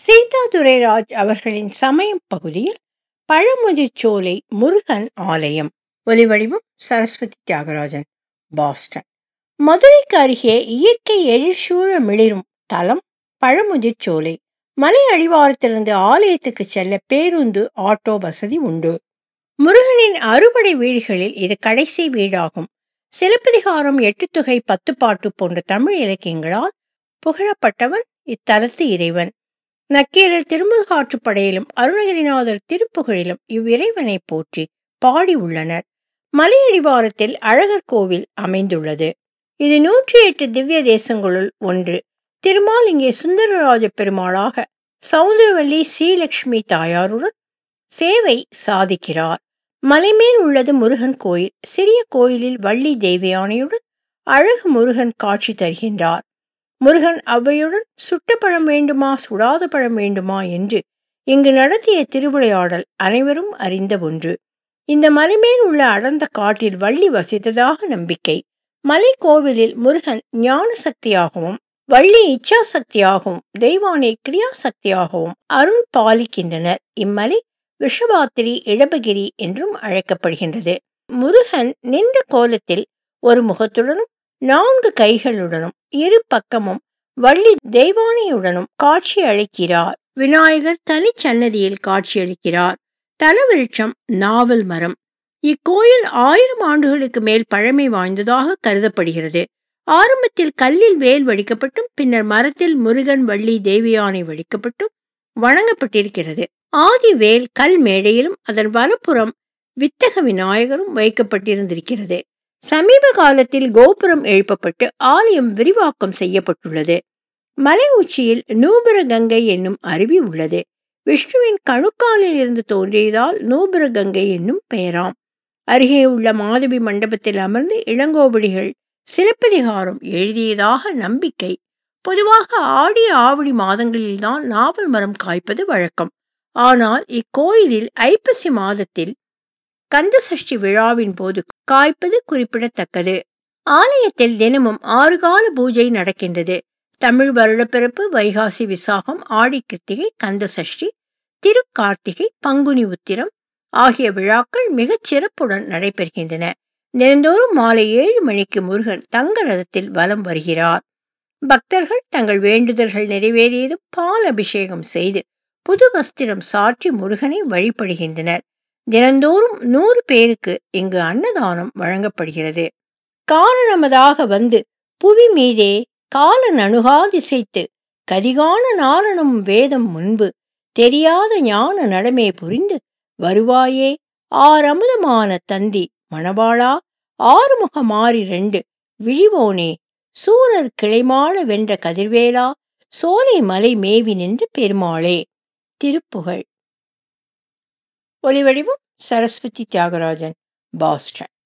சீதா துரைராஜ் அவர்களின் சமயம் பகுதியில் பழமுதிர்ச்சோலை முருகன் ஆலயம் ஒலிவடிவம் சரஸ்வதி தியாகராஜன் பாஸ்டன் மதுரைக்கு அருகே இயற்கை எழிற்சூழ மிளிரும் தலம் பழமுதிர்ச்சோலை மலை அடிவாரத்திலிருந்து ஆலயத்துக்கு செல்ல பேருந்து ஆட்டோ வசதி உண்டு முருகனின் அறுபடை வீடுகளில் இது கடைசி வீடாகும் சிலப்பதிகாரம் எட்டுத்தொகை பத்துப்பாட்டு போன்ற தமிழ் இலக்கியங்களால் புகழப்பட்டவன் இத்தலத்து இறைவன் நக்கீரர் திருமுருகாற்றுப்படையிலும் அருணகிரிநாதர் திருப்புகழிலும் இவ்விறைவனை போற்றி பாடி உள்ளனர் மலையடிவாரத்தில் அழகர் கோவில் அமைந்துள்ளது இது நூற்றி எட்டு திவ்ய தேசங்களுள் ஒன்று திருமால் இங்கே சுந்தரராஜ பெருமாளாக சவுந்தரவல்லி ஸ்ரீலக்ஷ்மி தாயாருடன் சேவை சாதிக்கிறார் மலைமேல் உள்ளது முருகன் கோயில் சிறிய கோயிலில் வள்ளி தேவியானையுடன் அழகு முருகன் காட்சி தருகின்றார் முருகன் அவ்வையுடன் சுட்ட பழம் வேண்டுமா சுடாத பழம் வேண்டுமா என்று இங்கு நடத்திய திருவிளையாடல் அனைவரும் அறிந்த ஒன்று இந்த மலைமேல் உள்ள அடர்ந்த காட்டில் வள்ளி வசித்ததாக நம்பிக்கை மலை கோவிலில் முருகன் ஞான சக்தியாகவும் வள்ளி இச்சா சக்தியாகவும் தெய்வானை கிரியா சக்தியாகவும் அருள் பாலிக்கின்றனர் இம்மலை விஷபாத்திரி இடபகிரி என்றும் அழைக்கப்படுகின்றது முருகன் நின்ற கோலத்தில் ஒரு முகத்துடனும் நான்கு கைகளுடனும் இரு பக்கமும் வள்ளி தெய்வானையுடனும் காட்சி அளிக்கிறார் விநாயகர் தனிச்சன்னதியில் காட்சியளிக்கிறார் தலவிருட்சம் நாவல் மரம் இக்கோயில் ஆயிரம் ஆண்டுகளுக்கு மேல் பழமை வாய்ந்ததாக கருதப்படுகிறது ஆரம்பத்தில் கல்லில் வேல் வடிக்கப்பட்டும் பின்னர் மரத்தில் முருகன் வள்ளி தேவியானை வடிக்கப்பட்டும் வணங்கப்பட்டிருக்கிறது ஆதி வேல் கல் மேடையிலும் அதன் வலப்புறம் வித்தக விநாயகரும் வைக்கப்பட்டிருந்திருக்கிறது சமீப காலத்தில் கோபுரம் எழுப்பப்பட்டு ஆலயம் விரிவாக்கம் செய்யப்பட்டுள்ளது மலை உச்சியில் நூபுர கங்கை என்னும் அருவி உள்ளது விஷ்ணுவின் கணுக்காலில் இருந்து தோன்றியதால் நூபுர கங்கை என்னும் பெயராம் அருகே உள்ள மாதவி மண்டபத்தில் அமர்ந்து இளங்கோவடிகள் சிலப்பதிகாரம் எழுதியதாக நம்பிக்கை பொதுவாக ஆடி ஆவணி மாதங்களில்தான் நாவல் மரம் காய்ப்பது வழக்கம் ஆனால் இக்கோயிலில் ஐப்பசி மாதத்தில் கந்தசஷ்டி விழாவின் போது காய்ப்பது குறிப்பிடத்தக்கது ஆலயத்தில் தினமும் ஆறு கால பூஜை நடக்கின்றது தமிழ் வருடப்பிறப்பு வைகாசி விசாகம் ஆடி கிருத்திகை கந்தசஷ்டி திருக்கார்த்திகை பங்குனி உத்திரம் ஆகிய விழாக்கள் மிகச் சிறப்புடன் நடைபெறுகின்றன தினந்தோறும் மாலை ஏழு மணிக்கு முருகன் தங்க ரதத்தில் வலம் வருகிறார் பக்தர்கள் தங்கள் வேண்டுதல்கள் நிறைவேறியதும் பால் அபிஷேகம் செய்து புது வஸ்திரம் சாற்றி முருகனை வழிபடுகின்றனர் தினந்தோறும் நூறு பேருக்கு இங்கு அன்னதானம் வழங்கப்படுகிறது காரணமதாக வந்து புவி மீதே காலன் அணுகாதிசைத்து கதிகான நாரணம் வேதம் முன்பு தெரியாத ஞான நடமே புரிந்து வருவாயே ஆரமுதமான தந்தி மணவாளா ஆறுமுக மாறி ரெண்டு விழிவோனே சூரர் கிளைமாள வென்ற கதிர்வேலா சோலை மலை மேவி நின்று பெருமாளே திருப்புகழ் ஒலிவடிவம் சரஸ்வதி தியாகராஜன் பாஸ்டன்